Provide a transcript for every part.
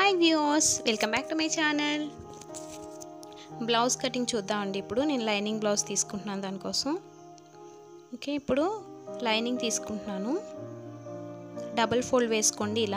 hi viewers welcome back to my channel blouse cutting చూద్దామండి ఇప్పుడు నేను లైనింగ్ బ్లౌజ్ తీసుకుంటున్నాను దానికోసం ఓకే ఇప్పుడు లైనింగ్ తీసుకుంటున్నాను డబుల్ ఫోల్డ్ వేసుకోండి ఇలా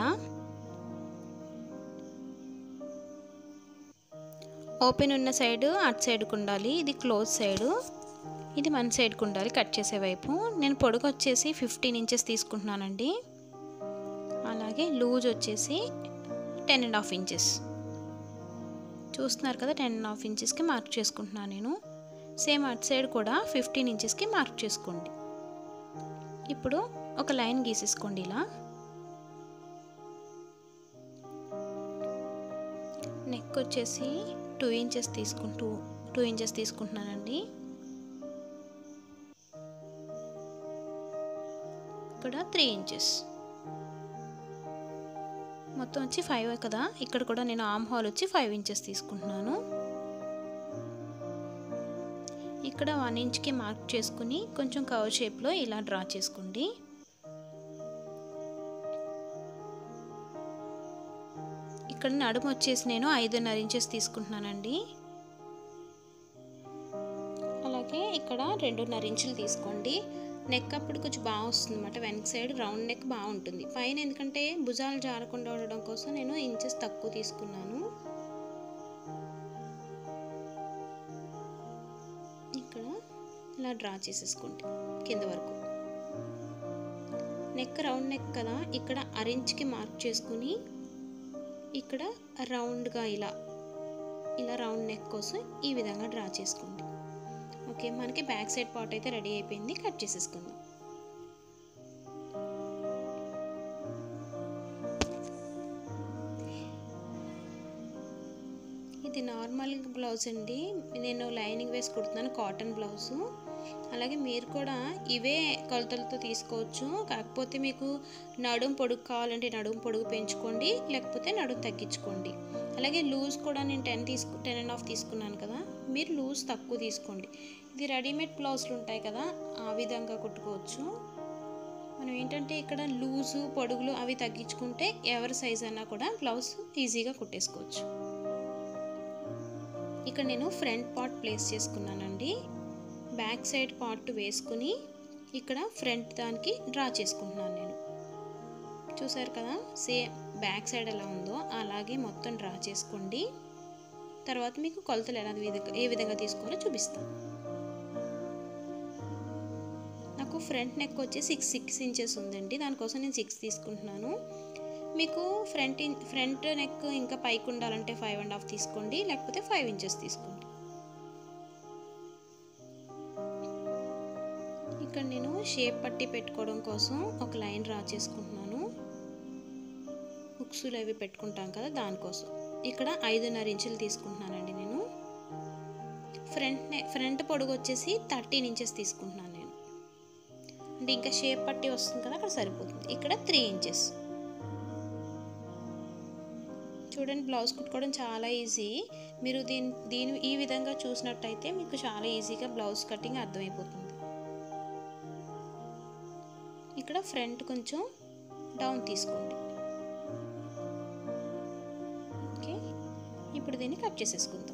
ఓపెన్ ఉన్న సైడ్ అటు సైడ్కి ఉండాలి ఇది క్లోజ్ సైడు ఇది మన సైడ్కి ఉండాలి కట్ చేసే వైపు నేను పొడుగు వచ్చేసి ఫిఫ్టీన్ ఇంచెస్ తీసుకుంటున్నానండి అలాగే లూజ్ వచ్చేసి టెన్ అండ్ హాఫ్ ఇంచెస్ చూస్తున్నారు కదా టెన్ అండ్ హాఫ్ ఇంచెస్కి మార్క్ చేసుకుంటున్నాను నేను సేమ్ అటు సైడ్ కూడా ఫిఫ్టీన్ ఇంచెస్కి మార్క్ చేసుకోండి ఇప్పుడు ఒక లైన్ గీసేసుకోండి ఇలా నెక్ వచ్చేసి టూ ఇంచెస్ తీసుకుంటూ టూ ఇంచెస్ తీసుకుంటున్నానండి ఇక్కడ త్రీ ఇంచెస్ మొత్తం వచ్చి ఫైవ్ కదా ఇక్కడ కూడా నేను ఆమ్ హాల్ వచ్చి ఫైవ్ ఇంచెస్ తీసుకుంటున్నాను ఇక్కడ వన్ ఇంచ్కి మార్క్ చేసుకుని కొంచెం కవర్ షేప్లో ఇలా డ్రా చేసుకోండి ఇక్కడ నడుము వచ్చేసి నేను ఐదున్నర ఇంచెస్ తీసుకుంటున్నానండి అలాగే ఇక్కడ రెండున్నర ఇంచులు తీసుకోండి నెక్ అప్పుడు కొంచెం బాగా వస్తుంది అనమాట వెనక సైడ్ రౌండ్ నెక్ బాగుంటుంది పైన ఎందుకంటే భుజాలు జారకుండా ఉండడం కోసం నేను ఇంచెస్ తక్కువ తీసుకున్నాను ఇక్కడ ఇలా డ్రా చేసేసుకోండి కింద వరకు నెక్ రౌండ్ నెక్ కదా ఇక్కడ అరెంజ్కి మార్క్ చేసుకుని ఇక్కడ రౌండ్గా ఇలా ఇలా రౌండ్ నెక్ కోసం ఈ విధంగా డ్రా చేసుకోండి ఓకే మనకి బ్యాక్ సైడ్ పార్ట్ అయితే రెడీ అయిపోయింది కట్ చేసేసుకుందాం ఇది నార్మల్ బ్లౌజ్ అండి నేను లైనింగ్ వేసి కుడుతున్నాను కాటన్ బ్లౌజు అలాగే మీరు కూడా ఇవే కొలతలతో తీసుకోవచ్చు కాకపోతే మీకు నడుం పొడుగు కావాలంటే నడుం పొడుగు పెంచుకోండి లేకపోతే నడుం తగ్గించుకోండి అలాగే లూజ్ కూడా నేను టెన్ తీసుకు టెన్ అండ్ హాఫ్ తీసుకున్నాను కదా మీరు లూజ్ తక్కువ తీసుకోండి ఇది రెడీమేడ్ బ్లౌజులు ఉంటాయి కదా ఆ విధంగా కుట్టుకోవచ్చు మనం ఏంటంటే ఇక్కడ లూజు పొడుగులు అవి తగ్గించుకుంటే ఎవరి సైజ్ అన్నా కూడా బ్లౌజ్ ఈజీగా కుట్టేసుకోవచ్చు ఇక్కడ నేను ఫ్రంట్ పార్ట్ ప్లేస్ చేసుకున్నానండి బ్యాక్ సైడ్ పార్ట్ వేసుకుని ఇక్కడ ఫ్రంట్ దానికి డ్రా చేసుకుంటున్నాను నేను చూసారు కదా సేమ్ బ్యాక్ సైడ్ ఎలా ఉందో అలాగే మొత్తం డ్రా చేసుకోండి తర్వాత మీకు కొలతలు ఎలా విధంగా ఏ విధంగా తీసుకోవాలో చూపిస్తాను నాకు ఫ్రంట్ నెక్ వచ్చి సిక్స్ సిక్స్ ఇంచెస్ ఉందండి దానికోసం నేను సిక్స్ తీసుకుంటున్నాను మీకు ఫ్రంట్ ఫ్రంట్ నెక్ ఇంకా పైకి ఉండాలంటే ఫైవ్ అండ్ హాఫ్ తీసుకోండి లేకపోతే ఫైవ్ ఇంచెస్ తీసుకోండి ఇక్కడ నేను షేప్ పట్టి పెట్టుకోవడం కోసం ఒక లైన్ డ్రా చేసుకుంటున్నాను హుక్స్లు అవి పెట్టుకుంటాం కదా దానికోసం ఇక్కడ ఐదున్నర ఇంచులు తీసుకుంటున్నానండి నేను ఫ్రంట్ ఫ్రంట్ పొడుగు వచ్చేసి థర్టీన్ ఇంచెస్ తీసుకుంటున్నాను నేను అంటే ఇంకా షేప్ పట్టి వస్తుంది కదా అక్కడ సరిపోతుంది ఇక్కడ త్రీ ఇంచెస్ చూడండి బ్లౌజ్ కుట్టుకోవడం చాలా ఈజీ మీరు దీని దీని ఈ విధంగా చూసినట్టయితే మీకు చాలా ఈజీగా బ్లౌజ్ కటింగ్ అర్థమైపోతుంది ఇక్కడ ఫ్రంట్ కొంచెం డౌన్ తీసుకోండి ఓకే ఇప్పుడు దీన్ని కట్ చేసేసుకుందాం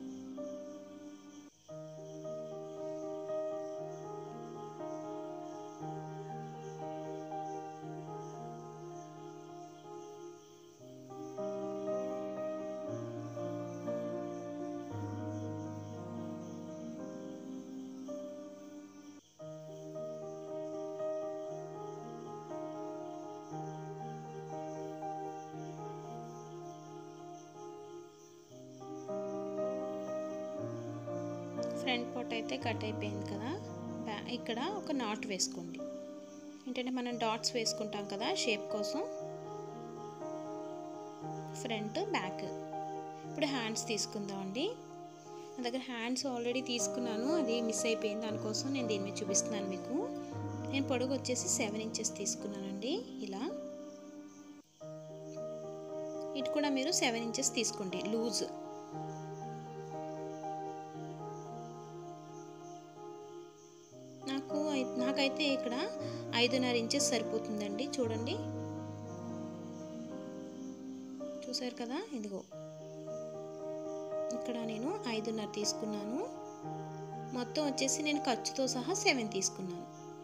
ఫ్రంట్ పార్ట్ అయితే కట్ అయిపోయింది కదా బ్యా ఇక్కడ ఒక నాట్ వేసుకోండి ఏంటంటే మనం డాట్స్ వేసుకుంటాం కదా షేప్ కోసం ఫ్రంట్ బ్యాక్ ఇప్పుడు హ్యాండ్స్ తీసుకుందామండి నా దగ్గర హ్యాండ్స్ ఆల్రెడీ తీసుకున్నాను అది మిస్ అయిపోయింది దానికోసం నేను దీని మీద చూపిస్తున్నాను మీకు నేను పొడుగు వచ్చేసి సెవెన్ ఇంచెస్ తీసుకున్నానండి ఇలా ఇటు కూడా మీరు సెవెన్ ఇంచెస్ తీసుకోండి లూజ్ నాకు నాకైతే ఇక్కడ ఐదున్నర ఇంచెస్ సరిపోతుందండి చూడండి చూసారు కదా ఇదిగో ఇక్కడ నేను ఐదున్నర తీసుకున్నాను మొత్తం వచ్చేసి నేను ఖర్చుతో సహా సెవెన్ తీసుకున్నాను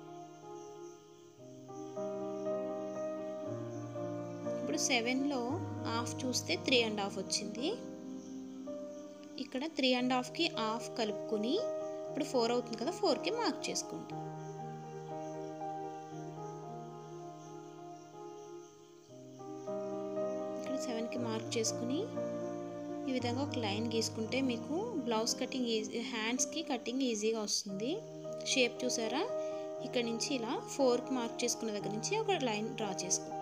ఇప్పుడు సెవెన్లో హాఫ్ చూస్తే త్రీ అండ్ హాఫ్ వచ్చింది ఇక్కడ త్రీ అండ్ హాఫ్కి హాఫ్ కలుపుకొని ఇప్పుడు ఫోర్ అవుతుంది కదా ఫోర్కి మార్క్ చేసుకోండి ఇక్కడ సెవెన్కి మార్క్ చేసుకుని ఈ విధంగా ఒక లైన్ గీసుకుంటే మీకు బ్లౌజ్ కటింగ్ ఈజీ హ్యాండ్స్కి కటింగ్ ఈజీగా వస్తుంది షేప్ చూసారా ఇక్కడ నుంచి ఇలా ఫోర్కి మార్క్ చేసుకున్న దగ్గర నుంచి ఒక లైన్ డ్రా చేసుకోండి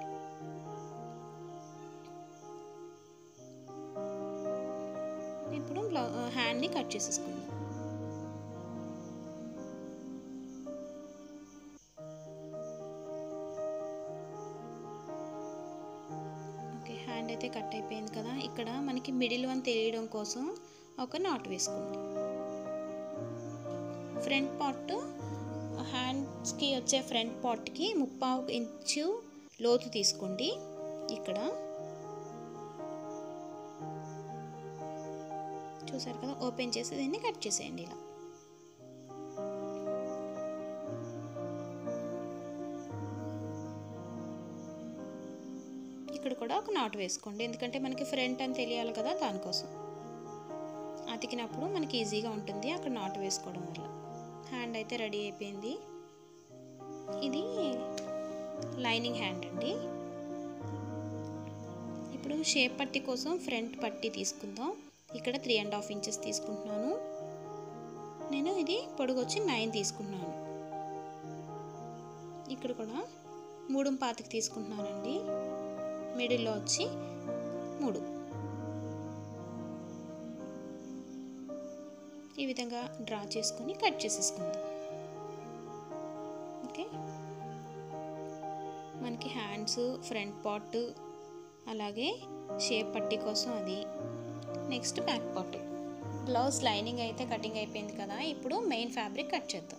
ఇప్పుడు బ్లౌ హ్యాండ్ని కట్ చేసేసుకుందాం ఓకే హ్యాండ్ అయితే కట్ అయిపోయింది కదా ఇక్కడ మనకి మిడిల్ వన్ తెలియడం కోసం ఒక నాట్ వేసుకోండి ఫ్రంట్ పార్ట్ హ్యాండ్స్కి వచ్చే ఫ్రంట్ పార్ట్కి ముప్పావు ఇంచు లోతు తీసుకోండి ఇక్కడ చూసారు కదా ఓపెన్ చేసి దీన్ని కట్ చేసేయండి ఇలా ఇక్కడ కూడా ఒక నాట్ వేసుకోండి ఎందుకంటే మనకి ఫ్రంట్ అని తెలియాలి కదా దానికోసం అతికినప్పుడు మనకి ఈజీగా ఉంటుంది అక్కడ నాట్ వేసుకోవడం వల్ల హ్యాండ్ అయితే రెడీ అయిపోయింది ఇది లైనింగ్ హ్యాండ్ అండి ఇప్పుడు షేప్ పట్టి కోసం ఫ్రంట్ పట్టి తీసుకుందాం ఇక్కడ త్రీ అండ్ హాఫ్ ఇంచెస్ తీసుకుంటున్నాను నేను ఇది పొడుగు వచ్చి నైన్ తీసుకుంటున్నాను ఇక్కడ కూడా మూడు పాతికి తీసుకుంటున్నానండి మిడిల్లో వచ్చి మూడు ఈ విధంగా డ్రా చేసుకొని కట్ చేసేసుకుందాం ఓకే మనకి హ్యాండ్స్ ఫ్రంట్ పార్ట్ అలాగే షేప్ పట్టి కోసం అది next back part blouse lining అయితే కటింగ్ అయిపోయింది కదా ఇప్పుడు మెయిన్ ఫ్యాబ్రిక్ కట్ చేద్దాం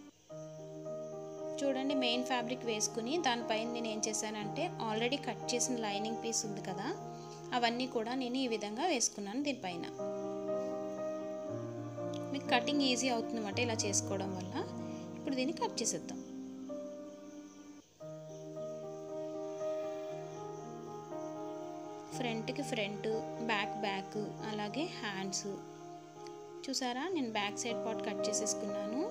చూడండి మెయిన్ ఫ్యాబ్రిక్ వేసుకుని దానిపైన నేను ఏం చేశానంటే ఆల్రెడీ కట్ చేసిన లైనింగ్ పీస్ ఉంది కదా అవన్నీ కూడా నేను ఈ విధంగా వేసుకున్నాను దీనిపైన మీకు కటింగ్ ఈజీ అవుతుందన్నమాట ఇలా చేసుకోవడం వల్ల ఇప్పుడు దీన్ని కట్ చేసేద్దాం ఫ్రంట్కి ఫ్రంట్ బ్యాక్ బ్యాక్ అలాగే హ్యాండ్స్ చూసారా నేను బ్యాక్ సైడ్ పార్ట్ కట్ చేసేసుకున్నాను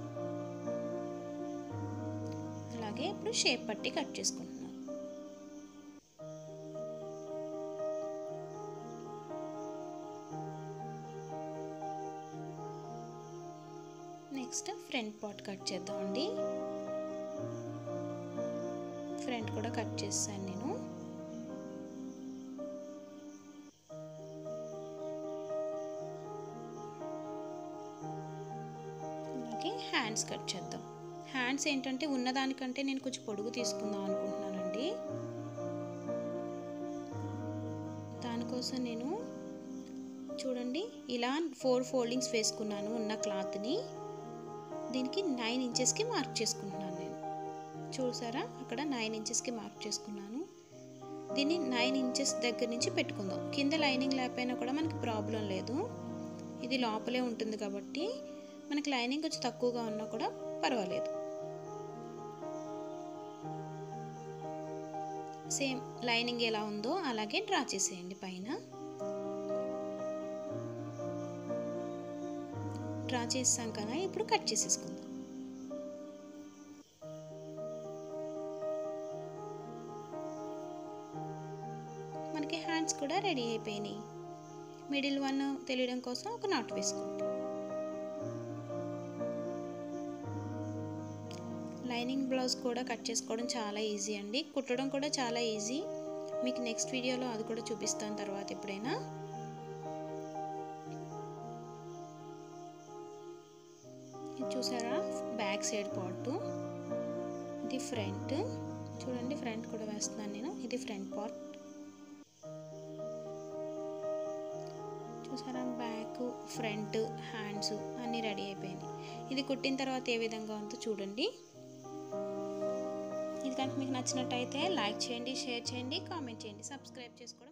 అలాగే ఇప్పుడు షేప్ పట్టి కట్ చేసుకుంటున్నాను నెక్స్ట్ ఫ్రంట్ పార్ట్ కట్ చేద్దామండి ఫ్రంట్ కూడా కట్ చేస్తాను నేను అలాగే హ్యాండ్స్ కట్ చేద్దాం హ్యాండ్స్ ఏంటంటే ఉన్నదానికంటే నేను కొంచెం పొడుగు తీసుకుందాం అనుకుంటున్నానండి దానికోసం నేను చూడండి ఇలా ఫోర్ ఫోల్డింగ్స్ వేసుకున్నాను ఉన్న క్లాత్ని దీనికి నైన్ ఇంచెస్కి మార్క్ చేసుకుంటున్నాను నేను చూసారా అక్కడ నైన్ ఇంచెస్కి మార్క్ చేసుకున్నాను దీన్ని నైన్ ఇంచెస్ దగ్గర నుంచి పెట్టుకుందాం కింద లైనింగ్ లేకపోయినా కూడా మనకి ప్రాబ్లం లేదు ఇది లోపలే ఉంటుంది కాబట్టి మనకి లైనింగ్ కొంచెం తక్కువగా ఉన్నా కూడా పర్వాలేదు సేమ్ లైనింగ్ ఎలా ఉందో అలాగే డ్రా చేసేయండి పైన డ్రా చేసాం కదా ఇప్పుడు కట్ చేసేసుకుందాం మనకి హ్యాండ్స్ కూడా రెడీ అయిపోయినాయి మిడిల్ వన్ తెలియడం కోసం ఒక నాట్ వేసుకోండి లైనింగ్ బ్లౌజ్ కూడా కట్ చేసుకోవడం చాలా ఈజీ అండి కుట్టడం కూడా చాలా ఈజీ మీకు నెక్స్ట్ వీడియోలో అది కూడా చూపిస్తాను తర్వాత ఎప్పుడైనా ఇది చూసారా బ్యాక్ సైడ్ పార్ట్ ఇది ఫ్రంట్ చూడండి ఫ్రంట్ కూడా వేస్తున్నాను నేను ఇది ఫ్రంట్ పార్ట్ చూసారా బ్యాక్ ఫ్రంట్ హ్యాండ్స్ అన్నీ రెడీ అయిపోయినాయి ఇది కుట్టిన తర్వాత ఏ విధంగా ఉందో చూడండి ఇది కనుక మీకు నచ్చినట్టయితే లైక్ చేయండి షేర్ చేయండి కామెంట్ చేయండి సబ్స్క్రైబ్ చేసుకోవడం